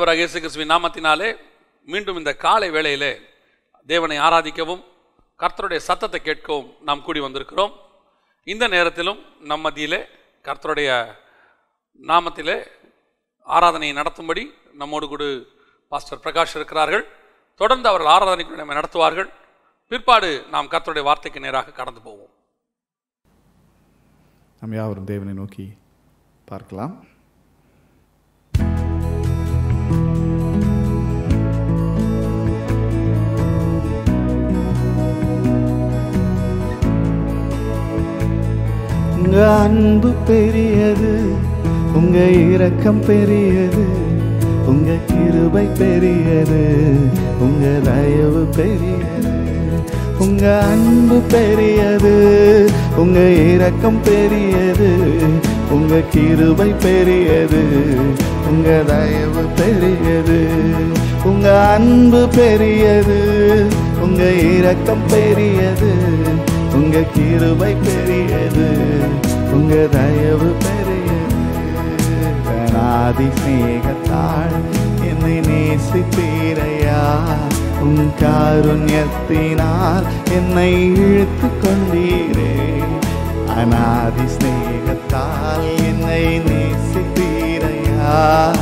ஆண்டவராக இயேசு கிறிஸ்துவின் நாமத்தினாலே மீண்டும் இந்த காலை வேளையிலே தேவனை ஆராதிக்கவும் கர்த்தருடைய சத்தத்தை கேட்கவும் நாம் கூடி வந்திருக்கிறோம் இந்த நேரத்திலும் நம் மத்தியிலே கர்த்தருடைய நாமத்திலே ஆராதனையை நடத்தும்படி நம்மோடு கூட பாஸ்டர் பிரகாஷ் இருக்கிறார்கள் தொடர்ந்து அவர்கள் ஆராதனைக்கு நம்மை நடத்துவார்கள் பிற்பாடு நாம் கர்த்தருடைய வார்த்தைக்கு நேராக கடந்து போவோம் நாம் யாவரும் தேவனை நோக்கி பார்க்கலாம் உங்க அன்பு பெரியது உங்க இரக்கம் பெரியது உங்க கிருபை பெரியது உங்க தயவு பெரியது உங்க அன்பு பெரியது உங்க இரக்கம் பெரியது உங்க கிருபை பெரியது உங்க தயவு பெரியது உங்க அன்பு பெரியது உங்க இரக்கம் பெரியது உங்க கிருபை பெரியது உங்க தயவு பெரியது கணாதி சிநேகத்தாள் என்னை நேசித்தீரையா உன் காருண்யத்தினால் என்னை இழுத்து கொண்டீரே அநாதி சிநேகத்தால் என்னை நேசித்தீரையா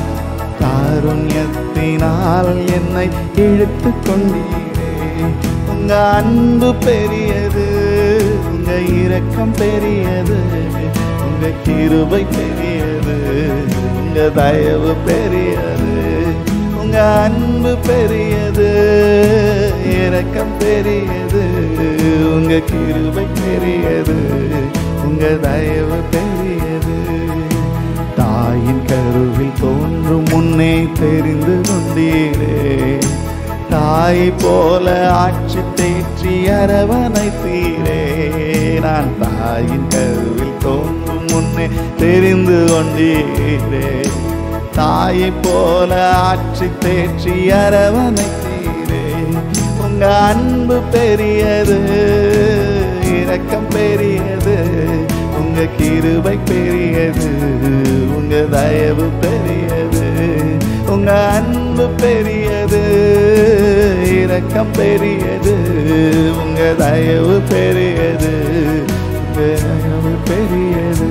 காருண்யத்தினால் என்னை இழுத்து கொண்டீரே உங்க அன்பு பெரியது உங்க இரக்கம் பெரியது உங்க கிருபை பெரியது உங்க தயவு பெரியது உங்க அன்பு பெரியது இரக்கம் பெரியது உங்க கிருபை பெரியது உங்க தயவு பெரியது தாயின் கருவில் தோன்றும் முன்னே தெரிந்து கொண்டீரே தாய் போல ஆட்சி தேற்றி அரவணைத்தீரே நான் தாயின் கருவில் தோன்றும் முன்னே தெரிந்து கொண்டீரே தாயை போல ஆட்சி தேற்றி அரவணைத்தீரே உங்க அன்பு பெரியது இரக்கம் பெரியது உங்க கிருபை பெரியது உங்க தயவு பெரியது உங்க அன்பு பெரியது இரக்கம் பெரியது உங்க தயவு பெரியது உங்க தயவு பெரியது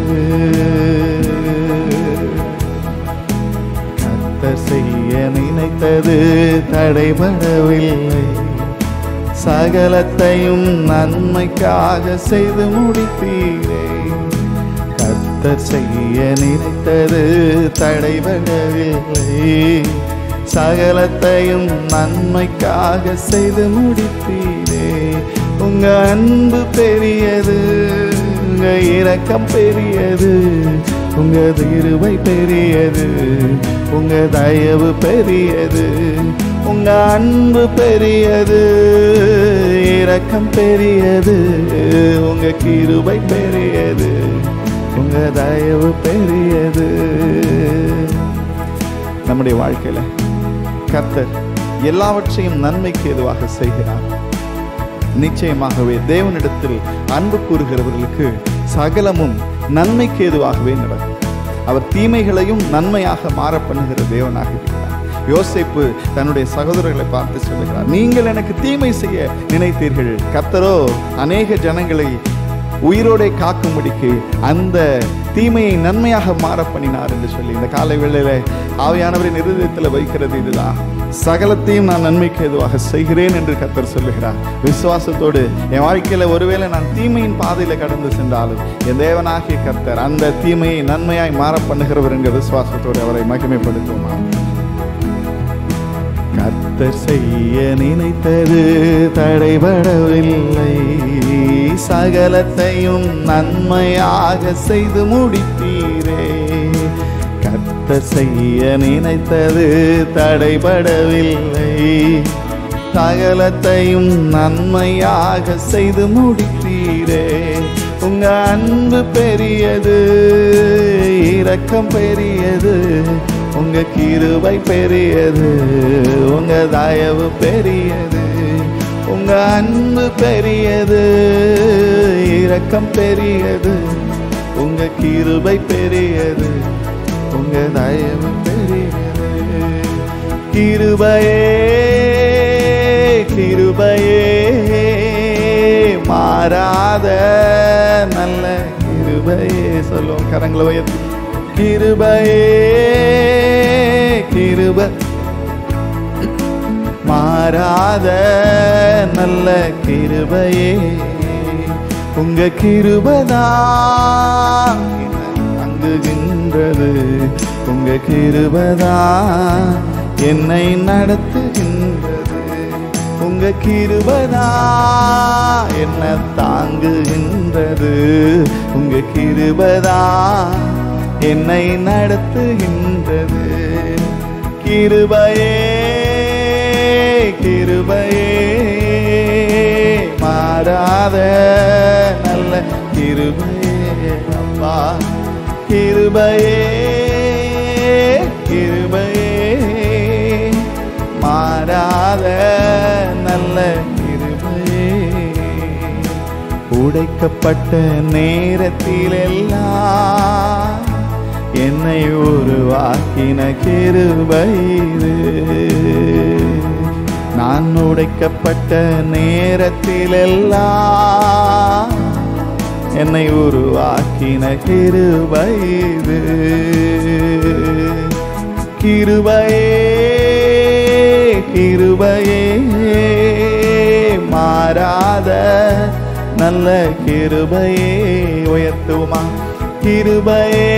கர்த்தர் செய்ய நினைத்தது தடைபடவில்லை சகலத்தையும் நன்மைக்காக செய்து முடித்தீரே கர்த்தர் செய்ய நினைத்தது தடைபடவில்லை சகலத்தையும் நன்மைக்காக செய்து முடித்தீரே உங்க அன்பு பெரியது உங்க இரக்கம் பெரியது உங்க திருவை பெரியது உங்க தயவு பெரியது உங்க அன்பு பெரியது இரக்கம் பெரியது உங்க கிருபை பெரியது உங்க தயவு பெரியது நம்முடைய வாழ்க்கையில கர்த்தர் எல்லாவற்றையும் நன்மைக்கு எதுவாக செய்கிறார் நிச்சயமாகவே தேவனிடத்தில் அன்பு கூறுகிறவர்களுக்கு சகலமும் நன்மைக்கு ஏதுவாகவே நடக்கும் அவர் தீமைகளையும் நன்மையாக மாற பண்ணுகிற தேவனாக இருக்கிறார் யோசேப்பு தன்னுடைய சகோதரர்களை பார்த்து சொல்லுகிறார் நீங்கள் எனக்கு தீமை செய்ய நினைத்தீர்கள் கர்த்தரோ அநேக ஜனங்களை உயிரோடே காக்கும்படிக்கு அந்த தீமையை நன்மையாக மாற பண்ணினார் என்று சொல்லி இந்த காலை வேளையில ஆவியானவரின் இருதயத்தில் வைக்கிறது இதுதான் சகலத்தையும் நான் நன்மைக்கு எதுவாக செய்கிறேன் என்று கர்த்தர் சொல்லுகிறார் விசுவாசத்தோடு என் வாழ்க்கையில ஒருவேளை நான் தீமையின் பாதையில கடந்து சென்றாலும் என் தேவனாகிய கர்த்தர் அந்த தீமையை நன்மையாய் மாற பண்ணுகிறவர் என்கிற விசுவாசத்தோடு அவரை மகிமைப்படுத்துவோமா கர்த்தர் செய்ய நினைத்தது தடைபடவில்லை சகலத்தையும் நன்மையாக செய்து முடித்தீரே கர்த்தர் செய்ய நினைத்தது தடைபடவில்லை சகலத்தையும் நன்மையாக செய்து முடித்தீரே உங்க அன்பு பெரியது இரக்கம் பெரியது உங்க கிருபை பெரியது உங்க தயவு பெரியது உங்க அன்பு பெரியது இரக்கம் பெரியது உங்க கிருபை பெரியது உங்க தயவு பெரியது கிருபையே கிருபையே மாறாத நல்ல கிருபையே சொல்லுவோம் கரங்களை உயர்த்தி கிருபையே கிருப மாறாத நல்ல கிருபையே உங்க கிருபதா தங்குகின்றது உங்க கிருபதா என்னை நடத்துகின்றது உங்க கிருபதா என்ன தாங்குகின்றது உங்க கிருபதா என்னை நடத்துகின்றது கிருபையே கிருபையே மாறாத நல்ல கிருபையே அப்பா கிருபையே கிருபையே மாறாத நல்ல கிருபையே உடைக்கப்பட்ட நேரத்திலெல்லாம் என்னை உருவாக்கின கிருபை இது நான் உடைக்கப்பட்ட நேரத்திலெல்லாம் என்னை உருவாக்கின கிருபை இது கிருபையே கிருபையே மாறாத நல்ல கிருபையே உயர்த்துமா கிருபையே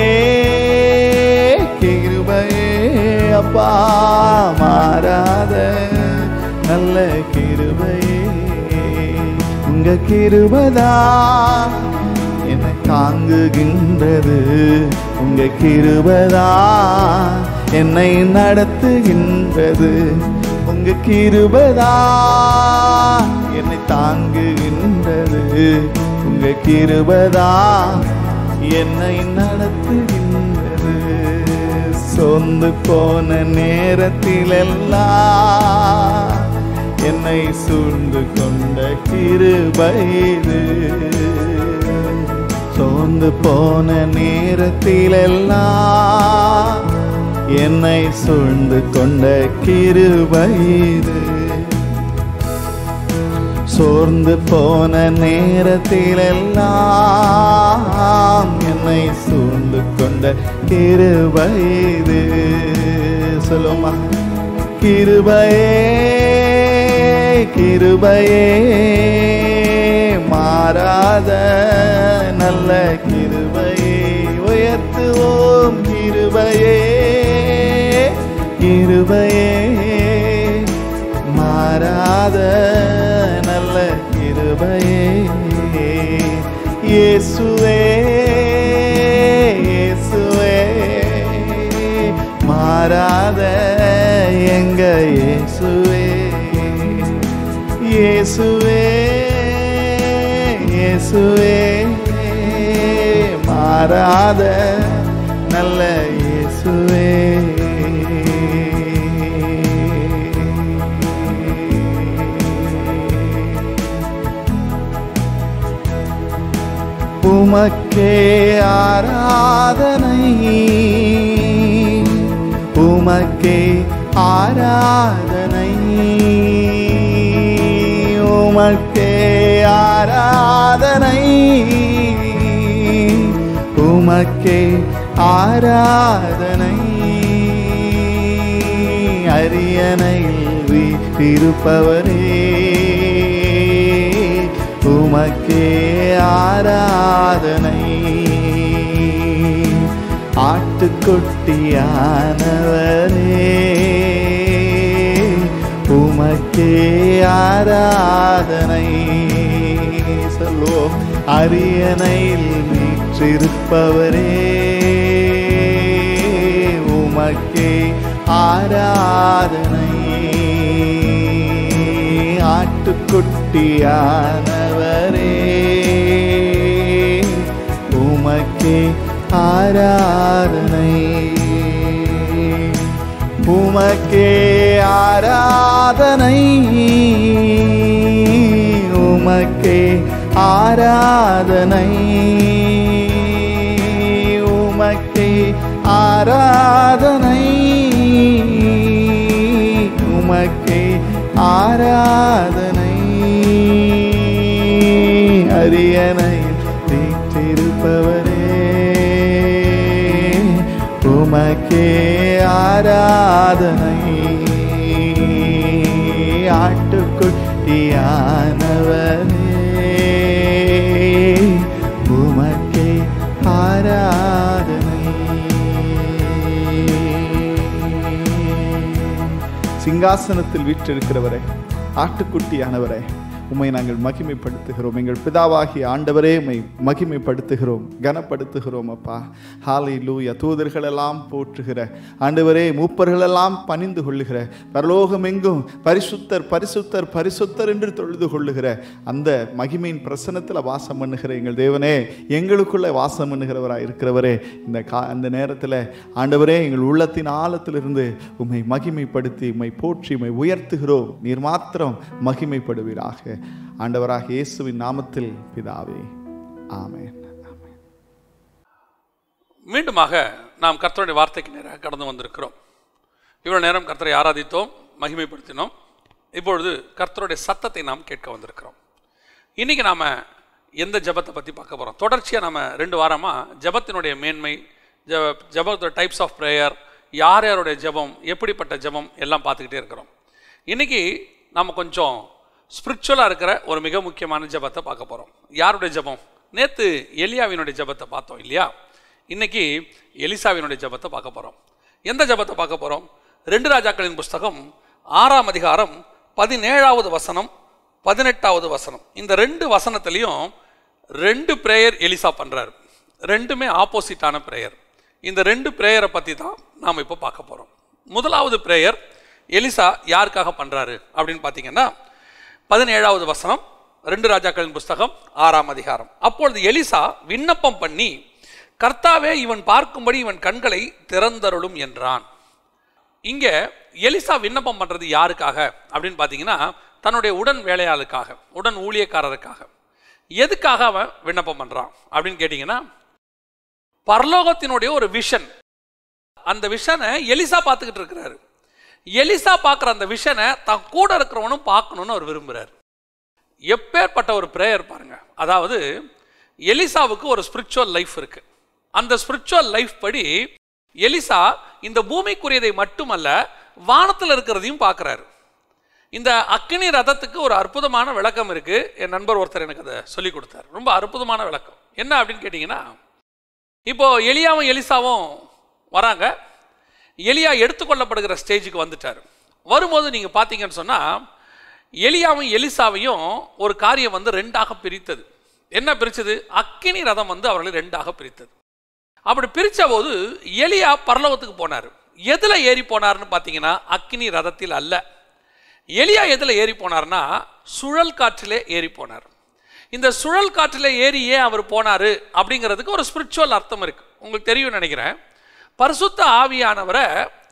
கிருபையே அப்பா மாறாத நல்ல கிருபையே உங்க கிருபதா என்னை தாங்குகின்றது உங்க கிருபதா என்னை நடத்துகின்றது உங்க கிருபதா என்னை தாங்குகின்றது உங்க கிருபதா என்னை நடத்துகின்றது சொந்து போன நேரத்திலெல்லாம் என்னை சூழ்ந்து கொண்ட கிருபை இது சோர்ந்து போன நேரத்திலெல்லாம் என்னை சூழ்ந்து கொண்ட கிருபை இது சோர்ந்து போன நேரத்திலெல்லாம் என்னை சூழ்ந்து கொண்ட கிருபை இது சொல்லுமா கிருபையே கிருபையே மாறாத நல்ல கிருபையே உயர்த்துவோம் கிருபையே கிருபையே மாறாத நல்ல கிருபையே இயேசுவே இயேசுவே மாறாத எங்க இயேசுவே இயேசுவே இயேசுவே மாறாத நல்ல இயேசுவே உமக்கே ஆராதனை உமக்கே ஆராதனை உமக்கே ஆராதனை உமக்கே ஆராதனை அரியணையில் வீட்டிருப்பவரே உமக்கே ஆராதனை ஆட்டுக்குட்டியானவரே உமக்கே ஆராதனை சொல்லுவோம் அரியணையில் வீற்றிருப்பவரே உமக்கே ஆராதனை ஆட்டுக்குட்டியானவரே உமக்கே ஆராதனை உமக்கே ஆராதனை உமக்கே ஆராதனை உமக்கே ஆராதனை உமக்கே ஆராதனை அரியணை வீற்றிருப்பவரே உமக்கே ஆராதனை ஆட்டுக்குட்டியானவரே உமக்கே ஆராதனை சிங்காசனத்தில் வீற்றிருக்கிறவரே ஆட்டுக்குட்டியானவரே உம்மை நாங்கள் மகிமைப்படுத்துகிறோம் எங்கள் பிதாவாகிய ஆண்டவரே உம்மை மகிமைப்படுத்துகிறோம் கனப்படுத்துகிறோம் அப்பா ஹாலை லூயா தூதர்களெல்லாம் போற்றுகிற ஆண்டவரே மூப்பர்களெல்லாம் பணிந்து கொள்ளுகிற பரலோகம் எங்கும் பரிசுத்தர் பரிசுத்தர் பரிசுத்தர் என்று தொழுது கொள்ளுகிற அந்த மகிமையின் பிரசனத்தில் வாசம் பண்ணுகிற எங்கள் தேவனே எங்களுக்குள்ளே வாசம் பண்ணுகிறவராக இருக்கிறவரே இந்த கா அந்த நேரத்தில் ஆண்டவரே எங்கள் உள்ளத்தின் ஆழத்திலிருந்து உம்மை மகிமைப்படுத்தி உம்மை போற்றி உம்மை உயர்த்துகிறோம் நீர் மாத்திரம் மகிமைப்படுவீராக ஆண்டவராக இயேசுவின் நாமத்தில் பிதாவே ஆமென் ஆமென். மீண்டுமாக நாம் கர்த்தருடைய வார்த்தைக்கு நேராக கடந்து வந்திருக்கிறோம் இவ்வளவு நேரம் கர்த்தரை ஆராதித்தோம் மகிமைப்படுத்தினோம் இப்பொழுது கர்த்தருடைய சத்தத்தை நாம் கேட்க வந்திருக்கிறோம் இன்னைக்கு நாம எந்த ஜெபத்தை பற்றி பார்க்க போகிறோம் தொடர்ச்சியாக நம்ம ரெண்டு வாரமாக ஜெபத்தினுடைய மேன்மை ஜெப ஜெபத்தோட டைப்ஸ் ஆஃப் ப்ரேயர் யார் யாருடைய ஜெபம் எப்படிப்பட்ட ஜெபம் எல்லாம் பார்த்துக்கிட்டே இருக்கிறோம் இன்னைக்கு நம்ம கொஞ்சம் ஸ்பிரிச்சுவலாக இருக்கிற ஒரு மிக முக்கியமான ஜெபத்தை பார்க்க போகிறோம் யாருடைய ஜெபம் நேற்று எலியாவினுடைய ஜெபத்தை பார்த்தோம் இல்லையா இன்னைக்கு எலிசாவினுடைய ஜெபத்தை பார்க்க போகிறோம் எந்த ஜெபத்தை பார்க்க போகிறோம் ரெண்டு ராஜாக்களின் புஸ்தகம் ஆறாம் அதிகாரம் பதினேழாவது வசனம் பதினெட்டாவது வசனம் இந்த ரெண்டு வசனத்துலேயும் ரெண்டு ப்ரேயர் எலிசா பண்ணுறாரு ரெண்டுமே ஆப்போசிட்டான ப்ரேயர் இந்த ரெண்டு ப்ரேயரை பற்றி தான் நாம் இப்போ பார்க்க போகிறோம் முதலாவது ப்ரேயர் எலிசா யாருக்காக பண்ணுறாரு அப்படின்னு பார்த்தீங்கன்னா பதினேழாவது வசனம் ரெண்டு ராஜாக்களின் புஸ்தகம் ஆறாம் அதிகாரம் அப்பொழுது எலிசா விண்ணப்பம் பண்ணி கர்த்தாவே இவன் பார்க்கும்படி இவன் கண்களை திறந்தருளும் என்றான் இங்க எலிசா விண்ணப்பம் பண்றது யாருக்காக அப்படின்னு பார்த்தீங்கன்னா தன்னுடைய உடன் வேலையாளுக்காக உடன் ஊழியக்காரருக்காக எதுக்காக அவன் விண்ணப்பம் பண்றான் அப்படின்னு கேட்டிங்கன்னா பரலோகத்தினுடைய ஒரு விஷன் அந்த விஷனை எலிசா பார்த்துக்கிட்டு இருக்கிறாரு எலிசா பார்க்குற அந்த விஷனை தான் கூட இருக்கிறவனும் பார்க்கணும்னு அவர் விரும்புகிறார் எப்பேற்பட்ட ஒரு ப்ரேயர் பாருங்க அதாவது எலிசாவுக்கு ஒரு ஸ்பிரிச்சுவல் லைஃப் இருக்கு அந்த ஸ்பிரிச்சுவல் லைஃப் படி எலிசா இந்த பூமிக்குரியதை மட்டுமல்ல வானத்தில் இருக்கிறதையும் பார்க்குறாரு இந்த அக்னி ரதத்துக்கு ஒரு அற்புதமான விளக்கம் இருக்கு என் நண்பர் ஒருத்தர் எனக்கு அதை சொல்லி கொடுத்தார் ரொம்ப அற்புதமான விளக்கம் என்ன அப்படின்னு கேட்டிங்கன்னா இப்போ எலியாவும் எலிசாவும் வராங்க எலியா எடுத்துக்கொள்ளப்படுகிற ஸ்டேஜுக்கு வந்துட்டார் வரும்போது நீங்கள் பார்த்தீங்கன்னு சொன்னால் எலியாவும் எலிசாவையும் ஒரு காரியம் வந்து ரெண்டாக பிரித்தது என்ன பிரித்தது அக்கினி ரதம் வந்து அவர்களை ரெண்டாக பிரித்தது அப்படி பிரித்த போது எலியா பரலோகத்துக்கு போனார் எதில் ஏறி போனார்னு பார்த்தீங்கன்னா அக்கினி ரதத்தில் அல்ல எலியா எதில் ஏறி போனார்னா சுழல் காற்றிலே ஏறி போனார் இந்த சுழல் காற்றிலே ஏறி ஏன் அவர் போனார் அப்படிங்கிறதுக்கு ஒரு ஸ்பிரிச்சுவல் அர்த்தம் இருக்கு உங்களுக்கு தெரியும் நினைக்கிறேன் பரிசுத்த ஆவியானவரை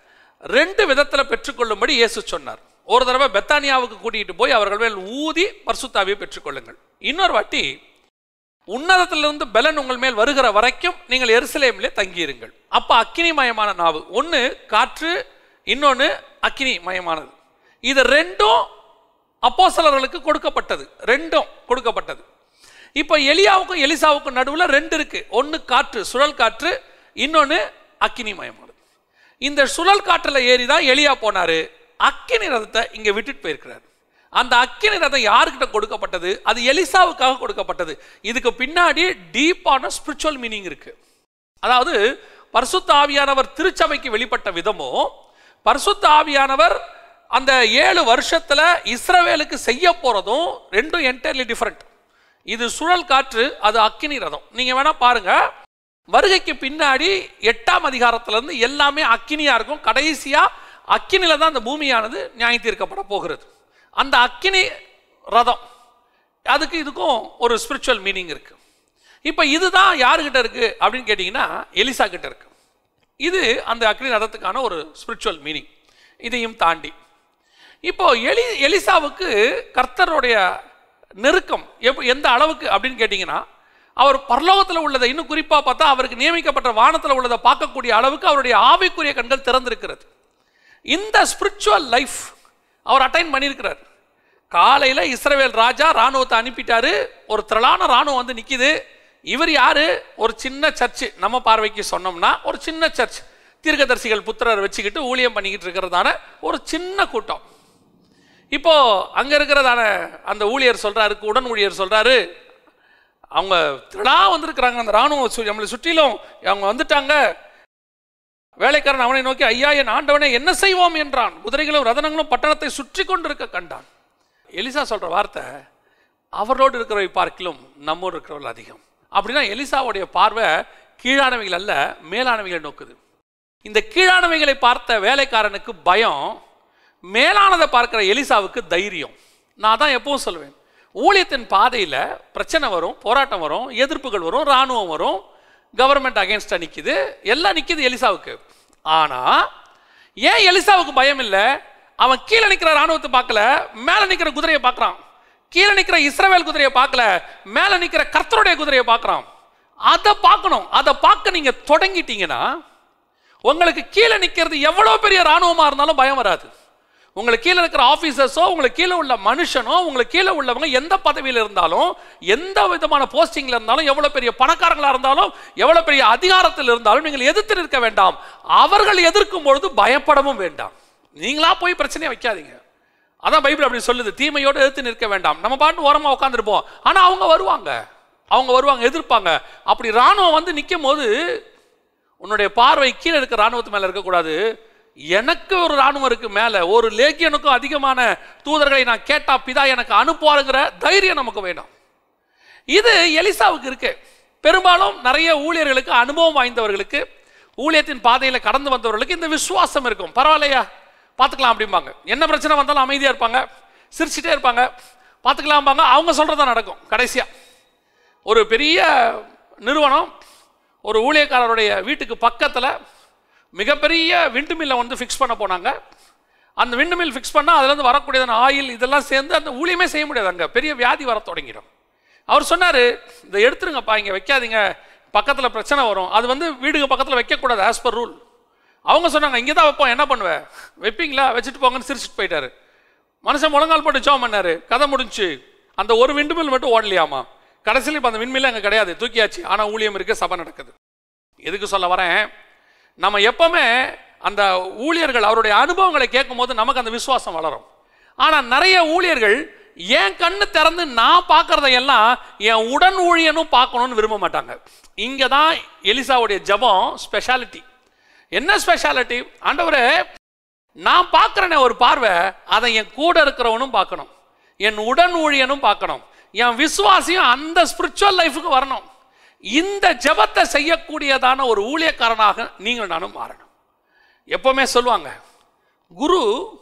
ரெண்டு விதத்தில் பெற்றுக்கொள்ளும்படி இயேசு சொன்னார் ஒரு தடவை பெத்தானியாவுக்கு கூட்டிகிட்டு போய் அவர்கள் மேல் ஊதி பரிசுத்தாவியை பெற்றுக்கொள்ளுங்கள் இன்னொரு வாட்டி உன்னதத்திலிருந்து பலன் உங்கள் மேல் வருகிற வரைக்கும் நீங்கள் எருசலேமிலே தங்கியிருங்கள் அப்போ அக்கினிமயமான நாவு ஒன்று காற்று இன்னொன்று அக்கினி மயமானது இது ரெண்டும் அப்போஸ்தலர்களுக்கு கொடுக்கப்பட்டது ரெண்டும் கொடுக்கப்பட்டது இப்போ எலியாவுக்கும் எலிசாவுக்கும் நடுவில் ரெண்டு இருக்கு ஒன்று காற்று சுழல் காற்று இன்னொன்று அக்கினி மயமானது இந்த சுழல் காற்றில் ஏறி தான் எலியா போனாரு அக்கினி ரதத்தை இங்கே விட்டுட்டு போயிருக்கிறார் அந்த அக்கினி ரதம் யாருக்கிட்ட கொடுக்கப்பட்டது அது எலிசாவுக்காக கொடுக்கப்பட்டது இதுக்கு பின்னாடி டீப்பான ஸ்பிரிச்சுவல் மீனிங் இருக்கு அதாவது பரிசுத்த ஆவியானவர் திருச்சபைக்கு வெளிப்பட்ட விதமோ பரிசுத்த ஆவியானவர் அந்த ஏழு வருஷத்துல இஸ்ரவேலுக்கு செய்ய போறதும் ரெண்டும் என்டையர்லி டிஃப்ரெண்ட் இது சுழல் காற்று அது அக்கினி ரதம் நீங்க வேணா பாருங்க வருகைக்கு பின்னாடி எட்டாம் அதிகாரத்துல இருந்து எல்லாமே அக்கினியா இருக்கும் கடைசியா அக்கினில தான் அந்த பூமியானது நியாய தீர்க்கப்பட போகிறது அந்த அக்கினி ரதம் அதுக்கு இதுக்கும் ஒரு ஸ்பிரிச்சுவல் மீனிங் இருக்கு இப்போ இதுதான் யாருக்கிட்ட இருக்கு அப்படின்னு கேட்டிங்கன்னா எலிசா கிட்ட இருக்கு இது அந்த அக்னி ரதத்துக்கான ஒரு ஸ்பிரிச்சுவல் மீனிங் இதையும் தாண்டி இப்போ எலி எலிசாவுக்கு கர்த்தருடைய நெருக்கம் எப் எந்த அளவுக்கு அப்படின்னு கேட்டிங்கன்னா அவர் பரலோகத்தில் உள்ளதை இன்னும் குறிப்பாக பார்த்தா அவருக்கு நியமிக்கப்பட்ட வானத்தில் உள்ளதை பார்க்கக்கூடிய அளவுக்கு அவருடைய ஆவிக்குரிய கண்கள் திறந்திருக்கிறது இந்த ஸ்பிரிச்சுவல் லைஃப் அவர் அட்டைன் பண்ணியிருக்கிறார் காலையில் இஸ்ரவேல் ராஜா ராணுவத்தை அனுப்பிட்டாரு ஒரு திரளான ராணுவம் வந்து நிற்கிது இவர் யாரு ஒரு சின்ன சர்ச்சு நம்ம பார்வைக்கு சொன்னோம்னா ஒரு சின்ன சர்ச் தீர்க்கதரிசிகள் புத்திரர் வச்சுக்கிட்டு ஊழியம் பண்ணிக்கிட்டு இருக்கிறதான ஒரு சின்ன கூட்டம் இப்போ அங்க இருக்கிறதான அந்த ஊழியர் சொல்றாரு உடன் ஊழியர் சொல்றாரு அவங்க திரளா வந்திருக்கிறாங்க அந்த ராணுவம் சு- நம்மளை சுற்றிலும் அவங்க வந்துட்டாங்க வேலைக்காரன் அவனை நோக்கி ஐயா என் ஆண்டவனே என்ன செய்வோம் என்றான் குதிரைகளும் ரதனங்களும் பட்டணத்தை சுற்றி கொண்டிருக்க கண்டான் எலிசா சொல்ற வார்த்தை அவர்களோடு இருக்கிறவை பார்க்கிலும் நம்மோடு இருக்கிறவர்கள் அதிகம் அப்படின்னா எலிசாவுடைய பார்வை கீழானவைகள் அல்ல மேலானவைகளை நோக்குது இந்த கீழானவைகளை பார்த்த வேலைக்காரனுக்கு பயம் மேலானதை பார்க்கிற எலிசாவுக்கு தைரியம் நான் தான் எப்பவும் சொல்லுவேன் ஊழியத்தின் பாதையில் பிரச்சனை வரும் போராட்டம் வரும் எதிர்ப்புகள் வரும் இராணுவம் வரும் கவர்மெண்ட் அகேன்ஸ்டாக நிற்கிது எல்லாம் நிற்கிது எலிசாவுக்கு ஆனால் ஏன் எலிசாவுக்கு பயம் இல்லை அவன் கீழே நிற்கிற இராணுவத்தை பார்க்கல மேலே நிற்கிற குதிரையை பார்க்குறான் கீழே நிற்கிற இஸ்ரவேல் குதிரையை பார்க்கல மேலே நிற்கிற கர்த்தருடைய குதிரையை பார்க்குறான் அதை பார்க்கணும் அதை பார்க்க நீங்கள் தொடங்கிட்டீங்கன்னா உங்களுக்கு கீழே நிற்கிறது எவ்வளோ பெரிய இராணுவமாக இருந்தாலும் பயம் வராது உங்களுக்கு கீழே இருக்கிற ஆஃபீஸர்ஸோ உங்களுக்கு கீழே உள்ள மனுஷனோ உங்களுக்கு கீழே உள்ளவங்க எந்த பதவியில் இருந்தாலும் எந்த விதமான போஸ்டிங்கில் இருந்தாலும் எவ்வளோ பெரிய பணக்காரங்களாக இருந்தாலும் எவ்வளோ பெரிய அதிகாரத்தில் இருந்தாலும் நீங்கள் எதிர்த்து நிற்க வேண்டாம் அவர்கள் எதிர்க்கும் பொழுது பயப்படவும் வேண்டாம் நீங்களா போய் பிரச்சனையை வைக்காதீங்க அதான் பைபிள் அப்படி சொல்லுது தீமையோடு எதிர்த்து நிற்க வேண்டாம் நம்ம பாட்டு ஓரமாக உட்காந்துருப்போம் ஆனால் அவங்க வருவாங்க அவங்க வருவாங்க எதிர்ப்பாங்க அப்படி ராணுவம் வந்து நிற்கும் போது உன்னுடைய பார்வை கீழே இருக்க ராணுவத்து மேலே இருக்கக்கூடாது எனக்கு ஒரு ராணுவம் இருக்கு மேலே ஒரு லேக்கியனுக்கும் அதிகமான தூதர்களை நான் கேட்டா பிதா எனக்கு அனுப்புவாருங்கிற தைரியம் நமக்கு வேணும் இது எலிசாவுக்கு இருக்கு பெரும்பாலும் நிறைய ஊழியர்களுக்கு அனுபவம் வாய்ந்தவர்களுக்கு ஊழியத்தின் பாதையில் கடந்து வந்தவர்களுக்கு இந்த விசுவாசம் இருக்கும் பரவாயில்லையா பார்த்துக்கலாம் அப்படிம்பாங்க என்ன பிரச்சனை வந்தாலும் அமைதியாக இருப்பாங்க சிரிச்சிட்டே இருப்பாங்க பார்த்துக்கலாம்பாங்க அவங்க சொல்கிறதா நடக்கும் கடைசியாக ஒரு பெரிய நிறுவனம் ஒரு ஊழியக்காரருடைய வீட்டுக்கு பக்கத்தில் மிகப்பெரிய விண்டு மில்லை வந்து ஃபிக்ஸ் பண்ண போனாங்க அந்த விண்டு மில் ஃபிக்ஸ் பண்ணால் அதுலேருந்து வரக்கூடியதான ஆயில் இதெல்லாம் சேர்ந்து அந்த ஊழியமே செய்ய முடியாது அங்கே பெரிய வியாதி வர தொடங்கிடும் அவர் சொன்னார் இதை எடுத்துருங்கப்பா இங்கே வைக்காதீங்க பக்கத்தில் பிரச்சனை வரும் அது வந்து வீடுங்க பக்கத்தில் வைக்கக்கூடாது ஆஸ் பர் ரூல் அவங்க சொன்னாங்க இங்கே தான் வைப்போம் என்ன பண்ணுவேன் வைப்பீங்களா வச்சுட்டு போங்கன்னு சிரிச்சிட்டு போயிட்டாரு மனுஷன் முழங்கால் போட்டு ஜோம் பண்ணாரு கதை முடிஞ்சு அந்த ஒரு விண்டு மில் மட்டும் ஓடலையாமா கடைசியில் இப்போ அந்த விண்மில் அங்கே கிடையாது தூக்கியாச்சு ஆனால் ஊழியம் இருக்கு சபை நடக்குது எதுக்கு சொல்ல வரேன் நம்ம எப்பவுமே அந்த ஊழியர்கள் அவருடைய அனுபவங்களை கேட்கும்போது நமக்கு அந்த விசுவாசம் வளரும் ஆனால் நிறைய ஊழியர்கள் என் கண்ணு திறந்து நான் பார்க்கறதையெல்லாம் என் உடன் ஊழியனும் பார்க்கணும்னு விரும்ப மாட்டாங்க இங்கே தான் எலிசாவுடைய ஜபம் ஸ்பெஷாலிட்டி என்ன ஸ்பெஷாலிட்டி ஆண்டவரே நான் பார்க்குறேனே ஒரு பார்வை அதை என் கூட இருக்கிறவனும் பார்க்கணும் என் உடன் ஊழியனும் பார்க்கணும் என் விசுவாசியும் அந்த ஸ்பிரிச்சுவல் லைஃபுக்கு வரணும் இந்த ஜெபத்தை செய்யக்கூடியதான ஒரு ஊழியக்காரனாக நீங்கள் நானும் மாறணும் எப்பவுமே சொல்லுவாங்க குரு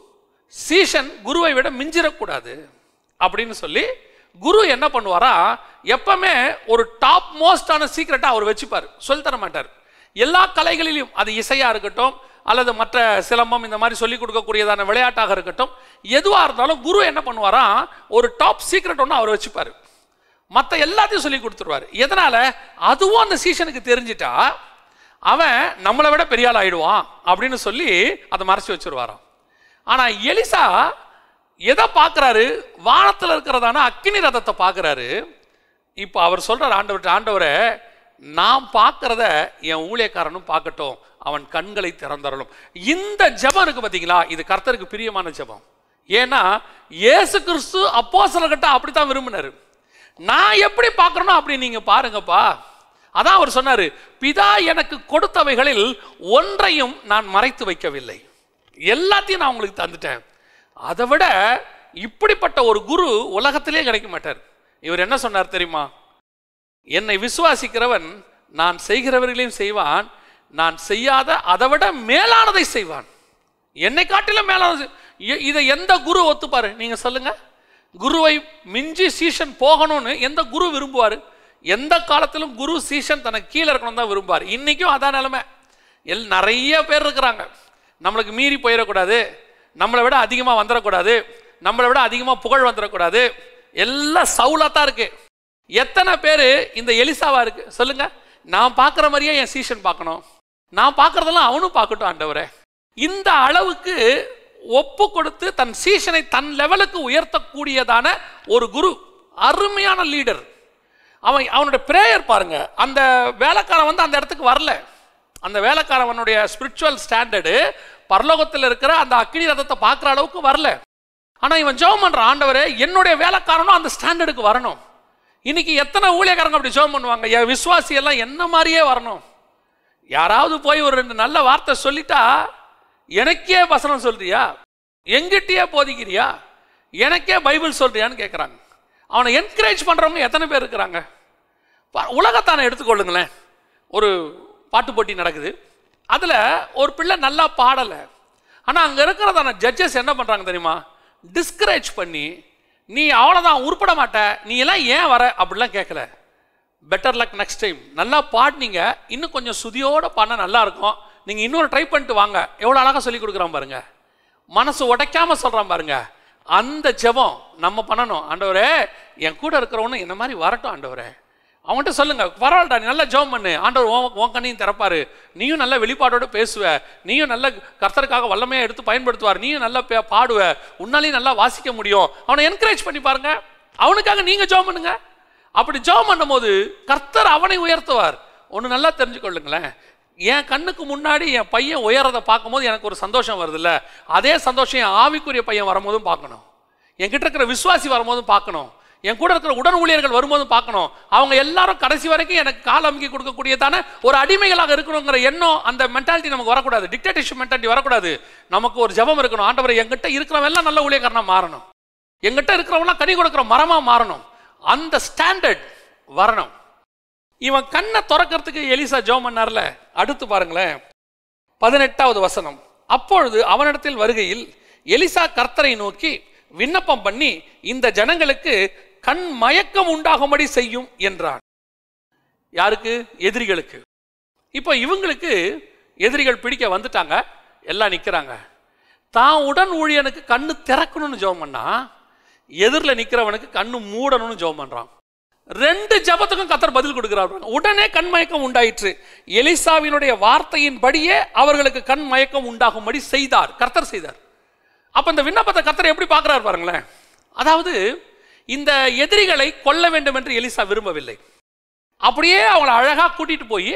சீஷன் குருவை விட மிஞ்சிடக்கூடாது அப்படின்னு சொல்லி குரு என்ன பண்ணுவாரா எப்பவுமே ஒரு டாப் மோஸ்டான சீக்ரெட்டை அவர் வச்சுப்பார் சொல்லி தர மாட்டார் எல்லா கலைகளிலும் அது இசையா இருக்கட்டும் அல்லது மற்ற சிலம்பம் இந்த மாதிரி சொல்லிக் கொடுக்கக்கூடியதான விளையாட்டாக இருக்கட்டும் எதுவாக இருந்தாலும் குரு என்ன பண்ணுவாரா ஒரு டாப் சீக்ரெட் ஒன்று அவர் வச்சுப்பார் மற்ற எல்லாத்தையும் சொல்லி கொடுத்துருவார் எதனால அதுவும் அந்த சீசனுக்கு தெரிஞ்சிட்டா அவன் நம்மளை விட பெரிய ஆள் ஆயிடுவான் அப்படின்னு சொல்லி அதை மறைச்சு வச்சிருவாராம் ஆனா எலிசா எதை பார்க்குறாரு வானத்தில் இருக்கிறதான அக்கினி ரதத்தை பார்க்குறாரு இப்போ அவர் சொல்றார் ஆண்டவர்கிட்ட ஆண்டவரே நான் பார்க்கறத என் ஊழியக்காரனும் பார்க்கட்டும் அவன் கண்களை திறந்தரலும் இந்த ஜெபம் இருக்கு பார்த்தீங்களா இது கர்த்தருக்கு பிரியமான ஜெபம் ஏன்னா இயேசு கிறிஸ்து அப்போ கிட்ட அப்படித்தான் விரும்பினாரு நான் எப்படி பார்க்கறனோ அப்படி நீங்க பாருங்கப்பா அதான் அவர் சொன்னாரு பிதா எனக்கு கொடுத்தவைகளில் ஒன்றையும் நான் மறைத்து வைக்கவில்லை எல்லாத்தையும் நான் உங்களுக்கு தந்துட்டேன் அதை விட இப்படிப்பட்ட ஒரு குரு உலகத்திலே கிடைக்க மாட்டார் இவர் என்ன சொன்னார் தெரியுமா என்னை விசுவாசிக்கிறவன் நான் செய்கிறவர்களையும் செய்வான் நான் செய்யாத அதை விட மேலானதை செய்வான் என்னை காட்டிலும் மேலானது இ- இதை எந்த குரு ஒத்துப்பாரு நீங்க சொல்லுங்க குருவை மிஞ்சி சீஷன் போகணும்னு எந்த குரு விரும்புவார் எந்த காலத்திலும் குரு சீஷன் தனக்கு கீழே இருக்கணும் தான் விரும்புவார் இன்னைக்கும் அதான் நிலைமை எல் நிறைய பேர் இருக்கிறாங்க நம்மளுக்கு மீறி போயிடக்கூடாது நம்மளை விட அதிகமாக வந்துடக்கூடாது நம்மளை விட அதிகமாக புகழ் வந்துடக்கூடாது எல்லாம் சவுலாக தான் இருக்கு எத்தனை பேர் இந்த எலிசாவா இருக்கு சொல்லுங்க நான் பார்க்குற மாதிரியே என் சீஷன் பார்க்கணும் நான் பார்க்கறதெல்லாம் அவனும் பார்க்கட்டும் ஆண்டவரே இந்த அளவுக்கு ஒப்பு கொடுத்து தன் சீஷனை தன் லெவலுக்கு உயர்த்தக்கூடியதான ஒரு குரு அருமையான லீடர் அவன் அவனுடைய பிரேயர் பாருங்க அந்த வேலைக்காரன் வந்து அந்த இடத்துக்கு வரல அந்த வேலைக்காரவனுடைய ஸ்பிரிச்சுவல் ஸ்டாண்டர்டு பரலோகத்தில் இருக்கிற அந்த அக்கினி ரதத்தை பார்க்குற அளவுக்கு வரல ஆனால் இவன் ஜெபம் பண்ணுற ஆண்டவரே என்னுடைய வேலைக்காரனும் அந்த ஸ்டாண்டர்டுக்கு வரணும் இன்னைக்கு எத்தனை ஊழியக்காரங்க அப்படி ஜெபம் பண்ணுவாங்க என் விசுவாசி எல்லாம் என்ன மாதிரியே வரணும் யாராவது போய் ஒரு ரெண்டு நல்ல வார்த்தை சொல்லிட்டா எனக்கே வசனம் சொல்றியா எங்கிட்டயே போதிக்கிறியா எனக்கே பைபிள் சொல்றியான்னு கேட்குறாங்க அவனை என்கரேஜ் பண்ணுறவங்க எத்தனை பேர் இருக்கிறாங்க பா- உலகத்தானை எடுத்துக்கொள்ளுங்களேன் ஒரு பாட்டு போட்டி நடக்குது அதில் ஒரு பிள்ளை நல்லா பாடலை ஆனால் அங்கே இருக்கிறதான ஜட்ஜஸ் என்ன பண்ணுறாங்க தெரியுமா டிஸ்கரேஜ் பண்ணி நீ அவ்வளோதான் உருப்பட மாட்ட நீ எல்லாம் ஏன் வர அப்படிலாம் கேட்கல பெட்டர் லக் நெக்ஸ்ட் டைம் நல்லா பாடினீங்க இன்னும் கொஞ்சம் சுதியோட பாடினா நல்லா இருக்கும் நீங்கள் இன்னொரு ட்ரை பண்ணிட்டு வாங்க எவ்வளோ அழகாக சொல்லி கொடுக்குறான் பாருங்க மனசு உடைக்காம சொல்கிறான் பாருங்க அந்த ஜெபம் நம்ம பண்ணணும் ஆண்டவரே என் கூட இருக்கிறவனு என்ன மாதிரி வரட்டும் ஆண்டவரே அவன்கிட்ட சொல்லுங்க பரவாயில்லடா நீ நல்லா ஜெபம் பண்ணு ஆண்டவர் உன் உன் கண்ணையும் திறப்பாரு நீயும் நல்ல வெளிப்பாடோட பேசுவ நீயும் நல்ல கர்த்தருக்காக வல்லமையாக எடுத்து பயன்படுத்துவார் நீயும் நல்லா பே- பாடுவ உன்னாலையும் நல்லா வாசிக்க முடியும் அவனை என்கரேஜ் பண்ணி பாருங்க அவனுக்காக நீங்க ஜெபம் பண்ணுங்க அப்படி ஜெபம் பண்ணும்போது கர்த்தர் அவனை உயர்த்துவார் ஒன்று நல்லா தெரிஞ்சுக்கொள்ளுங்களேன் என் கண்ணுக்கு முன்னாடி என் பையன் உயரதை பார்க்கும்போது எனக்கு ஒரு சந்தோஷம் வருதுல்ல அதே சந்தோஷம் என் ஆவிக்குரிய பையன் வரும்போதும் பார்க்கணும் என்கிட்ட இருக்கிற விசுவாசி வரும்போதும் பார்க்கணும் என் கூட இருக்கிற உடன் ஊழியர்கள் வரும்போதும் பார்க்கணும் அவங்க எல்லாரும் கடைசி வரைக்கும் எனக்கு கால் அமுக்கி கொடுக்கக்கூடியதான ஒரு அடிமைகளாக இருக்கணுங்கிற எண்ணம் அந்த மென்டாலிட்டி நமக்கு வரக்கூடாது டிக்டேட்டர்ஷிப் மென்டாலிட்டி வரக்கூடாது நமக்கு ஒரு ஜெபம் இருக்கணும் ஆண்டவர் என்கிட்ட இருக்கிறவன் எல்லாம் நல்ல ஊழியக்காரனா மாறணும் எங்கிட்ட இருக்கிறவங்களாம் கனி கொடுக்குற மரமா மாறணும் அந்த ஸ்டாண்டர்ட் வரணும் இவன் கண்ணை திறக்கிறதுக்கு எலிசா ஜெபம் பண்ணார்ல அடுத்து பாருங்களேன் பதினெட்டாவது வசனம் அப்பொழுது அவனிடத்தில் வருகையில் எலிசா கர்த்தரை நோக்கி விண்ணப்பம் பண்ணி இந்த ஜனங்களுக்கு கண் மயக்கம் உண்டாகும்படி செய்யும் என்றான் யாருக்கு எதிரிகளுக்கு இப்போ இவங்களுக்கு எதிரிகள் பிடிக்க வந்துட்டாங்க எல்லாம் நிற்கிறாங்க தான் உடன் ஊழியனுக்கு கண்ணு திறக்கணும்னு ஜெபம் பண்ணா எதிரில் நிற்கிறவனுக்கு கண்ணு மூடணும்னு ஜெபம் பண்றான் ரெண்டு ஜெபத்துக்கும் கத்தர் பதில் கொடுக்கிறார் உடனே கண் மயக்கம் உண்டாயிற்று எலிசாவினுடைய வார்த்தையின்படியே அவர்களுக்கு கண் மயக்கம் உண்டாகும்படி செய்தார் கர்த்தர் செய்தார் அப்ப இந்த விண்ணப்பத்தை கர்த்தர் எப்படி பார்க்கிறார் பாருங்களேன் அதாவது இந்த எதிரிகளை கொல்ல வேண்டும் என்று எலிசா விரும்பவில்லை அப்படியே அவங்கள அழகா கூட்டிட்டு போய்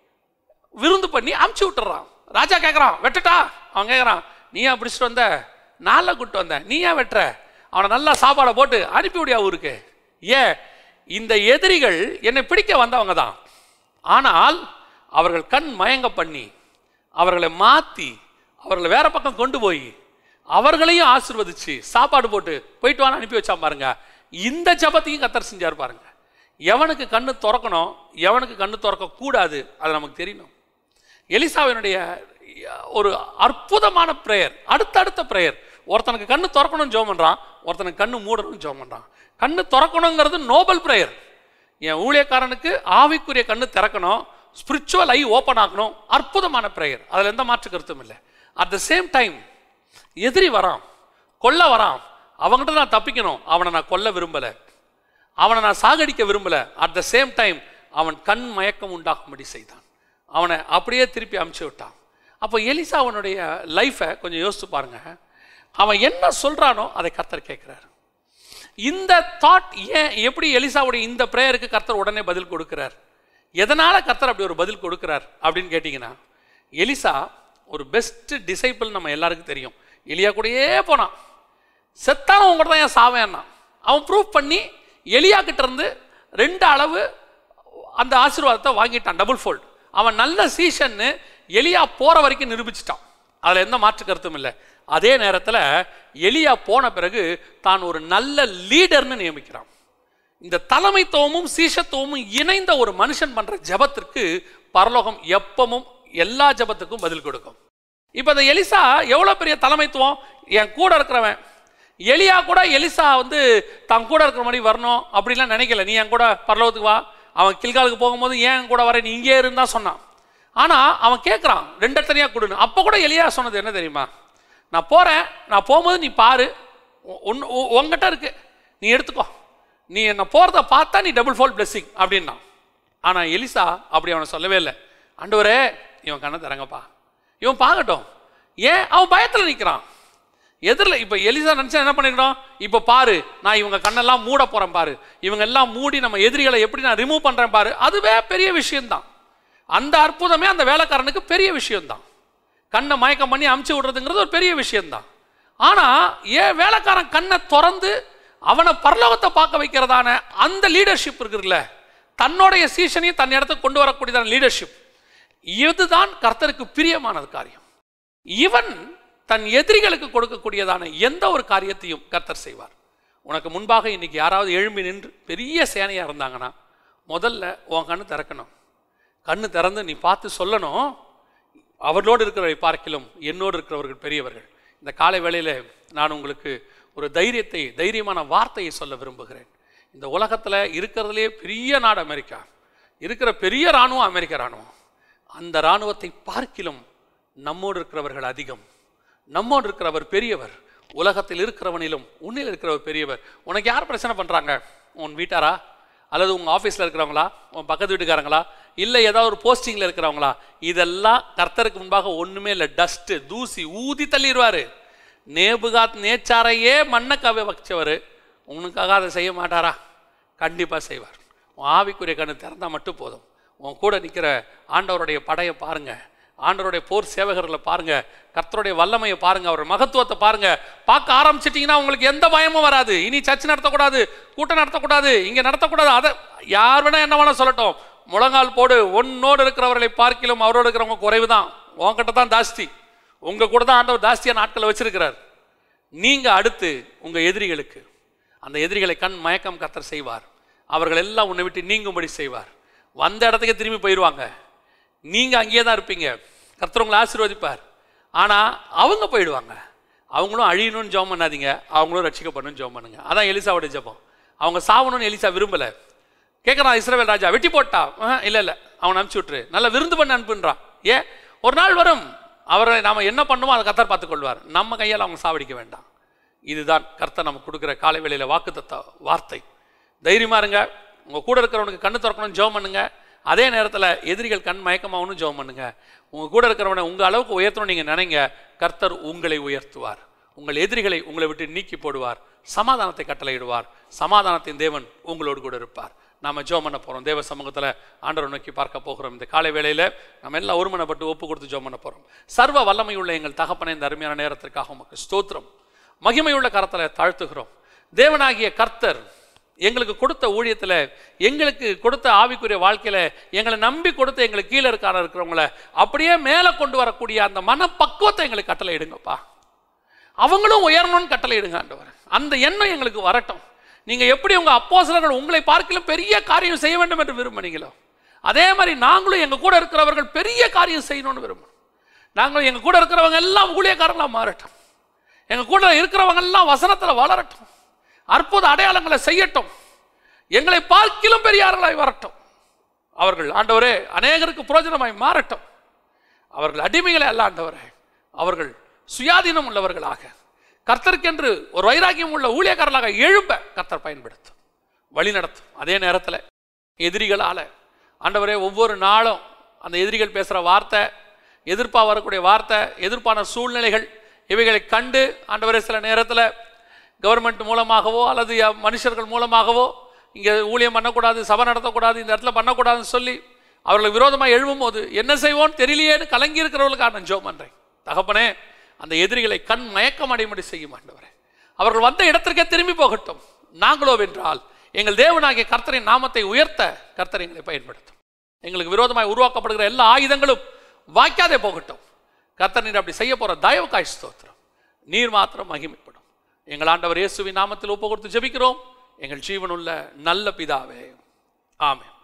விருந்து பண்ணி அமுச்சு விட்டுறான் ராஜா கேட்குறான் வெட்டட்டா அவன் கேட்குறான் நீ ஏன் பிடிச்சிட்டு வந்த நாளில் கூட்டு வந்த நீ ஏன் வெட்டுற அவனை நல்லா சாப்பாடை போட்டு அனுப்பி விடியா ஊருக்கு ஏன் இந்த எதிரிகள் என்னை பிடிக்க வந்தவங்க தான் ஆனால் அவர்கள் கண் மயங்க பண்ணி அவர்களை மாற்றி அவர்களை வேற பக்கம் கொண்டு போய் அவர்களையும் ஆசீர்வதிச்சு சாப்பாடு போட்டு போயிட்டு வான்னு அனுப்பி வச்சான் பாருங்க இந்த ஜபத்தையும் கத்தர் செஞ்சார் பாருங்க எவனுக்கு கண்ணு திறக்கணும் எவனுக்கு கண்ணு திறக்க கூடாது அது நமக்கு தெரியணும் எலிசாவினுடைய ஒரு அற்புதமான பிரேயர் அடுத்தடுத்த பிரேயர் ஒருத்தனுக்கு கண்ணு திறக்கணும்னு ஜெபம் பண்றான் ஒருத்தனுக்கு கண்ணு மூடணும்னு ஜெபம் பண்றான் கண்ணு திறக்கணுங்கிறது நோபல் பிரேயர் என் ஊழியக்காரனுக்கு ஆவிக்குரிய கண்ணு திறக்கணும் ஸ்பிரிச்சுவல் ஐ ஓப்பன் ஆகணும் அற்புதமான பிரேயர் அதில் எந்த மாற்று கருத்தும் இல்லை அட் த சேம் டைம் எதிரி வரான் கொல்ல வரான் அவங்ககிட்ட நான் தப்பிக்கணும் அவனை நான் கொல்ல விரும்பலை அவனை நான் சாகடிக்க விரும்பல அட் த சேம் டைம் அவன் கண் மயக்கம் உண்டாகும்படி செய்தான் அவனை அப்படியே திருப்பி அமுச்சு விட்டான் அப்போ எலிசா அவனுடைய லைஃப்பை கொஞ்சம் யோசிச்சு பாருங்க அவன் என்ன சொல்றானோ அதை கர்த்தர் கேட்கிறார் இந்த தாட் ஏன் எப்படி எலிசாவுடைய இந்த பிரேயருக்கு கர்த்தர் உடனே பதில் கொடுக்கிறார் எதனால கர்த்தர் அப்படி ஒரு பதில் கொடுக்கிறார் அப்படின்னு கேட்டிங்கன்னா எலிசா ஒரு பெஸ்ட் டிசைபிள் நம்ம எல்லாருக்கும் தெரியும் எலியா கூடயே போனான் செத்தானவன் கூட தான் ஏன் சாவேன்னா அவன் ப்ரூவ் பண்ணி எலியா கிட்ட இருந்து ரெண்டு அளவு அந்த ஆசீர்வாதத்தை வாங்கிட்டான் டபுள் ஃபோல்ட் அவன் நல்ல சீசன்னு எலியா போற வரைக்கும் நிரூபிச்சிட்டான் அதில் எந்த மாற்று கருத்தும் இல்லை அதே நேரத்தில் எலியா போன பிறகு தான் ஒரு நல்ல லீடர்னு நியமிக்கிறான் இந்த தலைமைத்துவமும் சீஷத்துவமும் இணைந்த ஒரு மனுஷன் பண்ற ஜெபத்திற்கு பரலோகம் எப்பவும் எல்லா ஜெபத்துக்கும் பதில் கொடுக்கும் இப்போ இந்த எலிசா எவ்வளோ பெரிய தலைமைத்துவம் என் கூட இருக்கிறவன் எலியா கூட எலிசா வந்து தன் கூட இருக்கிற மாதிரி வரணும் அப்படிலாம் நினைக்கல நீ என் கூட பரலோகத்துக்கு வா அவன் கில்காலுக்கு போகும்போது ஏன் என் கூட வர நீ இங்கே இருந்தா சொன்னான் ஆனால் அவன் கேட்குறான் ரெண்டு தனியாக கொடுன்னு அப்போ கூட எலியா சொன்னது என்ன தெரியுமா நான் போகிறேன் நான் போகும்போது நீ பாரு ஒன்று உங்ககிட்ட இருக்கு நீ எடுத்துக்கோ நீ என்னை போகிறத பார்த்தா நீ டபுள் ஃபோல் blessing அப்படின்னா ஆனால் எலிசா அப்படி அவனை சொல்லவே இல்லை ஆண்டவரே இவன் கண்ணை தரங்கப்பா இவன் பார்க்கட்டும் ஏன் அவன் பயத்தில் நிற்கிறான் எதிரில் இப்போ எலிசா நினச்சா என்ன பண்ணிருக்கோம் இப்போ பாரு நான் இவங்க கண்ணெல்லாம் மூட போகிறேன் பாரு இவங்க எல்லாம் மூடி நம்ம எதிரிகளை எப்படி நான் ரிமூவ் பண்ணுறேன் பாரு அதுவே பெரிய விஷயம்தான் அந்த அற்புதமே அந்த வேலைக்காரனுக்கு பெரிய விஷயம்தான் கண்ணை மயக்கம் பண்ணி அமுச்சு விடுறதுங்கிறது ஒரு பெரிய விஷயம்தான் ஆனால் ஏன் வேலைக்காரன் கண்ணை திறந்து அவனை பரலோகத்தை பார்க்க வைக்கிறதான அந்த லீடர்ஷிப் இருக்குல்ல தன்னுடைய சீசனையும் தன் இடத்துக்கு கொண்டு வரக்கூடியதான லீடர்ஷிப் இதுதான் கர்த்தருக்கு பிரியமானது காரியம் இவன் தன் எதிரிகளுக்கு கொடுக்கக்கூடியதான எந்த ஒரு காரியத்தையும் கர்த்தர் செய்வார் உனக்கு முன்பாக இன்னைக்கு யாராவது எழும்பி நின்று பெரிய சேனையாக இருந்தாங்கன்னா முதல்ல உன் கண்ணு திறக்கணும் கண்ணு திறந்து நீ பார்த்து சொல்லணும் அவர்களோடு இருக்கிறவரை பார்க்கிலும் என்னோடு இருக்கிறவர்கள் பெரியவர்கள் இந்த காலை வேளையில் நான் உங்களுக்கு ஒரு தைரியத்தை தைரியமான வார்த்தையை சொல்ல விரும்புகிறேன் இந்த உலகத்தில் இருக்கிறதுலே பெரிய நாடு அமெரிக்கா இருக்கிற பெரிய இராணுவம் அமெரிக்க இராணுவம் அந்த இராணுவத்தை பார்க்கிலும் நம்மோடு இருக்கிறவர்கள் அதிகம் நம்மோடு இருக்கிறவர் பெரியவர் உலகத்தில் இருக்கிறவனிலும் உன்னில் இருக்கிறவர் பெரியவர் உனக்கு யார் பிரச்சனை பண்ணுறாங்க உன் வீட்டாரா அல்லது உங்கள் ஆஃபீஸில் இருக்கிறவங்களா உன் பக்கத்து வீட்டுக்காரங்களா இல்லை ஏதாவது ஒரு போஸ்டிங்கில் இருக்கிறவங்களா இதெல்லாம் கர்த்தருக்கு முன்பாக ஒன்றுமே இல்லை டஸ்ட்டு தூசி ஊதி தள்ளிடுவார் நேபுகாத் நேச்சாரையே மண்ணை கவ வச்சவர் உனக்காக அதை செய்ய மாட்டாரா கண்டிப்பாக செய்வார் உன் ஆவிக்குரிய கண்ணு திறந்தால் மட்டும் போதும் உன் கூட நிற்கிற ஆண்டவருடைய படையை பாருங்க ஆண்டவருடைய போர் சேவகர்களை பாருங்க கர்த்தருடைய வல்லமையை பாருங்க அவர் மகத்துவத்தை பாருங்க பார்க்க ஆரம்பிச்சிட்டிங்கன்னா உங்களுக்கு எந்த பயமும் வராது இனி சர்ச் நடத்தக்கூடாது கூட்டம் நடத்தக்கூடாது இங்கே நடத்தக்கூடாது அதை யார் வேணா என்ன வேணா சொல்லட்டும் முழங்கால் போடு உன்னோடு இருக்கிறவர்களை பார்க்கிலும் அவரோடு இருக்கிறவங்க குறைவு தான் உன்கிட்ட தான் ஜாஸ்தி உங்க கூட தான் ஆண்டவர் ஜாஸ்தியாக நாட்களை வச்சிருக்கிறார் நீங்க அடுத்து உங்க எதிரிகளுக்கு அந்த எதிரிகளை கண் மயக்கம் கத்தர் செய்வார் அவர்கள் எல்லாம் உன்னை விட்டு நீங்கும்படி செய்வார் வந்த இடத்துக்கே திரும்பி போயிடுவாங்க நீங்க அங்கேயே தான் இருப்பீங்க கர்த்தர் உங்களை ஆசீர்வதிப்பார் ஆனா அவங்க போயிடுவாங்க அவங்களும் அழியணும்னு ஜெபம் பண்ணாதீங்க அவங்களும் ரட்சிக்கப்படணும்னு ஜெபம் பண்ணுங்க அதான் எலிசாவோட ஜெபம் அவங்க சாவணும்னு எலிசா விரும்பல கேட்குறான் இஸ்ரவேல் ராஜா வெட்டி போட்டா ஆஹ், இல்ல இல்ல அவனை அனுப்பிச்சு விட்டுரு நல்லா விருந்து பண்ண அனுப்புன்றான் ஏன் ஒரு நாள் வரும் அவரை நாம என்ன பண்ணுமோ அதை கர்த்தர் பார்த்துக்கொள்வார் நம்ம கையால் அவங்க சாவடிக்க வேண்டாம் இதுதான் கர்த்தர் நமக்கு கொடுக்குற காலை வேளையில வாக்குத்தத்த வார்த்தை தைரியமா இருங்க உங்க கூட இருக்கிறவனுக்கு கண்ணு திறக்கணும்னு ஜெபம் பண்ணுங்க அதே நேரத்தில் எதிரிகள் கண் மயக்கமாகணும் ஜெபம் பண்ணுங்க உங்க கூட இருக்கிறவனை உங்க அளவுக்கு உயர்த்தணும் நீங்க நினைங்க கர்த்தர் உங்களை உயர்த்துவார் உங்கள் எதிரிகளை உங்களை விட்டு நீக்கி போடுவார் சமாதானத்தை கட்டளையிடுவார் சமாதானத்தின் தேவன் உங்களோடு கூட இருப்பார் நாம ஜெபம் பண்ண போறோம் தேவ சமூகத்தில் ஆண்டவர் நோக்கி பார்க்க போகிறோம் இந்த காலை வேளையில நம்ம எல்லாம் ஒருமனப்பட்டு ஒப்பு கொடுத்து ஜெபம் பண்ண போறோம் சர்வ வல்லமையுள்ள எங்கள் தகப்பனை இந்த அருமையான நேரத்திற்காக உமக்கு ஸ்தோத்திரம் மகிமையுள்ள கரத்தில் தாழ்த்துகிறோம் தேவனாகிய கர்த்தர் எங்களுக்கு கொடுத்த ஊழியத்தில் எங்களுக்கு கொடுத்த ஆவிக்குரிய வாழ்க்கையில எங்களை நம்பி கொடுத்த எங்களுக்கு கீழே இருக்கார இருக்கிறவங்கள அப்படியே மேலே கொண்டு வரக்கூடிய அந்த மனப்பக்குவத்தை எங்களுக்கு கட்டளை இடுங்கப்பா அவங்களும் உயரணும்னு கட்டளை இடுங்க ஆண்டவர் அந்த எண்ணம் எங்களுக்கு வரட்டும் நீங்க எப்படி உங்க அப்போஸ்தலர்கள் உங்களை பார்க்கலும் பெரிய காரியம் செய்ய வேண்டும் என்று விரும்பினீங்களோ அதே மாதிரி நாங்களும் எங்க கூட இருக்கிறவர்கள் பெரிய காரியம் செய்யணும்னு விரும்புகிறோம் நாங்களும் எங்க கூட இருக்கிறவங்க எல்லாம் ஊழியக்காரங்களா மாறட்டும் எங்க கூட இருக்கிறவங்க எல்லாம் வசனத்துல வளரட்டும் அற்புத அடையாளங்களை செய்யட்டும் எங்களை பார்க்கிலும் பெரியார்களாய் வரட்டும் அவர்கள் ஆண்டவரே அநேகருக்கு புரோஜனமாய் மாறட்டும் அவர்கள் அடிமைகளை அல்ல ஆண்டவரே அவர்கள் சுயாதீனம் உள்ளவர்களாக கர்த்தருக்கென்று ஒரு வைராக்கியம் உள்ள ஊழியக்காரர்களாக எழும்ப கர்த்தர் பயன்படுத்தும் வழி நடத்தும் அதே நேரத்தில் எதிரிகளால ஆண்டவரே ஒவ்வொரு நாளும் அந்த எதிரிகள் பேசுகிற வார்த்தை எதிர்ப்பாக வரக்கூடிய வார்த்தை எதிர்ப்பான சூழ்நிலைகள் இவைகளை கண்டு ஆண்டவரே சில நேரத்தில் கவர்மெண்ட் மூலமாகவோ அல்லது ய- மனுஷர்கள் மூலமாகவோ இங்கே ஊழியம் பண்ணக்கூடாது சபை நடத்தக்கூடாது இந்த இடத்துல பண்ணக்கூடாதுன்னு சொல்லி அவர்களுக்கு விரோதமாக எழும்பும் போது என்ன செய்வோன்னு தெரியலையேன்னு கலங்கி இருக்கிறவர்களுக்காக நான் ஜோம் பண்ணுறேன் தகப்பனே அந்த எதிரிகளை கண் மயக்கம் அடையும்படி செய்யும் ஆண்டவரே அவர்கள் வந்த இடத்திற்கே திரும்பி போகட்டும் நாங்களோ வென்றால் எங்கள் தேவனாகிய கர்த்தரின் நாமத்தை உயர்த்த கர்த்தர் எங்களை பயன்படுத்தும் எங்களுக்கு விரோதமாய் உருவாக்கப்படுகிற எல்லா ஆயுதங்களும் வாய்க்காதே போகட்டும் கர்த்தர் நீர் அப்படி செய்ய போற தயவுக்காய் ஸ்தோத்திரம் நீர் மாத்திரம் மகிமைப்படும் எங்கள் ஆண்டவர் இயேசுவின் நாமத்தில் ஒப்பு கொடுத்து ஜெபிக்கிறோம் எங்கள் ஜீவனுள்ள நல்ல பிதாவே ஆமென்